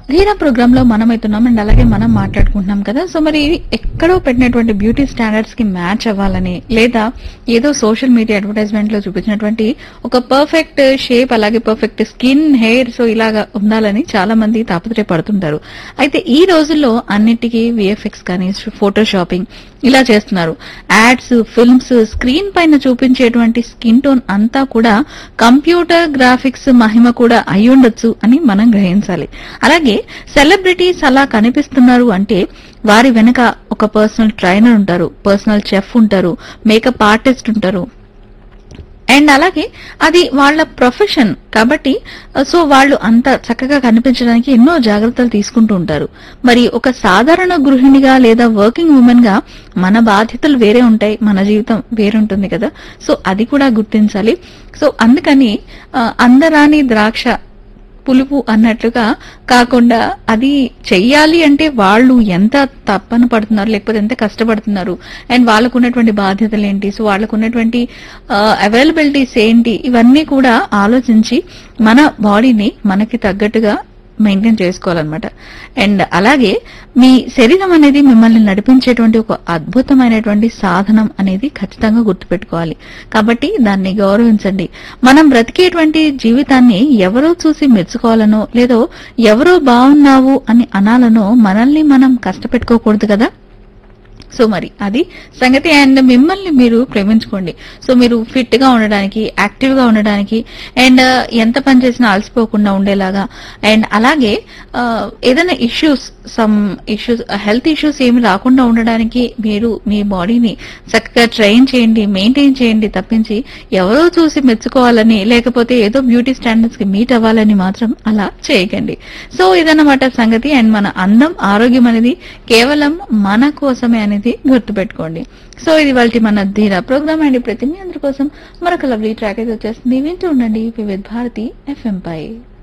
ధీరా ప్రోగ్రామ్ లో మనం అవుతున్నాం అండ్ అలాగే మనం మాట్లాడుకుంటున్నాం కదా సో మరి ఎక్కడో పెట్టినటువంటి బ్యూటీ స్టాండర్డ్స్ కి మ్యాచ్ అవ్వాలని లేదా ఏదో సోషల్ మీడియా అడ్వర్టైజ్మెంట్ లో చూపించినటువంటి ఒక పర్ఫెక్ట్ షేప్ అలాగే పర్ఫెక్ట్ స్కిన్ హెయిర్ సో ఇలాగా ఉండాలని చాలా మంది తాపత్రయపడుతుంటారు అయితే ఈ రోజుల్లో అన్నిటికీ విఎఫ్ఎక్స్ కానీ ఫోటో షాపింగ్ ఇలా చేస్తున్నారు యాడ్స్ ఫిల్మ్స్ స్క్రీన్ పైన చూపించేటువంటి స్కిన్ టోన్ అంతా కూడా కంప్యూటర్ గ్రాఫిక్స్ మహిమ కూడా అయి ఉండొచ్చు అని మనం గ్రహించాలి అలాగే సెలబ్రిటీస్ అలా కనిపిస్తున్నారు అంటే వారి వెనుక ఒక పర్సనల్ ట్రైనర్ ఉంటారు పర్సనల్ చెఫ్ ఉంటారు మేకప్ ఆర్టిస్ట్ ఉంటారు అండ్ అలాగే అది వాళ్ళ ప్రొఫెషన్ కాబట్టి సో వాళ్ళు అంత చక్కగా కనిపించడానికి ఎన్నో జాగ్రత్తలు తీసుకుంటూ ఉంటారు మరి ఒక సాధారణ గృహిణిగా లేదా వర్కింగ్ ఉమెన్ గా మన బాధ్యతలు వేరే ఉంటాయి మన జీవితం వేరే ఉంటుంది కదా సో అది కూడా గుర్తించాలి సో అందుకని ఆ, అందరాని ద్రాక్ష పులుపు అన్నట్లుగా కాకుండా అది చెయ్యాలి అంటే వాళ్ళు ఎంత తప్పన పడుతున్నారు లేకపోతే ఎంత కష్టపడుతున్నారు అండ్ వాళ్ళకు ఉన్నటువంటి బాధ్యతలు ఏంటి సో వాళ్ళకు ఉన్నటువంటి అవైలబిలిటీస్ ఏంటి ఇవన్నీ కూడా ఆలోచించి మన బాడీని మనకి తగ్గట్టుగా మెయింటైన్ చేసుకోవాలన్నమాట అండ్ అలాగే మీ శరీరం అనేది మిమ్మల్ని నడిపించేటువంటి ఒక అద్భుతమైనటువంటి సాధనం అనేది ఖచ్చితంగా గుర్తుపెట్టుకోవాలి కాబట్టి దాన్ని గౌరవించండి మనం బ్రతికేటువంటి జీవితాన్ని ఎవరో చూసి మెచ్చుకోవాలనో లేదో ఎవరో బాగున్నావు అని అనాలనో మనల్ని మనం కష్టపెట్టుకోకూడదు కదా సో మరి అది సంగతి అండ్ మిమ్మల్ని మీరు ప్రేమించుకోండి సో మీరు ఫిట్ గా ఉండడానికి యాక్టివ్ గా ఉండడానికి అండ్ ఎంత పని చేసినా అలసిపోకుండా ఉండేలాగా అండ్ అలాగే ఆ, ఏదైనా issues some issues health issues ఏమి రాకుండా ఉండడానికి మీరు మీ బాడీని చక్కగా ట్రైన్ చేయండి మెయింటైన్ చేయండి తప్పించి ఎవరో చూసి మెచ్చుకోవాలని లేకపోతే ఏదో బ్యూటీ స్టాండర్డ్స్ కి మీట్ అవ్వాలని మాత్రం అలా చేయకండి సో ఇదన్నమాట సంగతి అండ్ మన అందం ఆరోగ్యం అనేది కేవలం మన కోసమే అనేది గుర్తుపెట్టుకోండి సో ఇది వాళ్ళ మన ధీరా ప్రోగ్రామ్ అండ్ ప్రతి మీ అందరి కోసం మరొక లవ్లీ ట్రాక్ అయితే వచ్చేస్తుంది వింటూ ఉండండి వివిధ్ భారతి ఎఫ్ఎం పై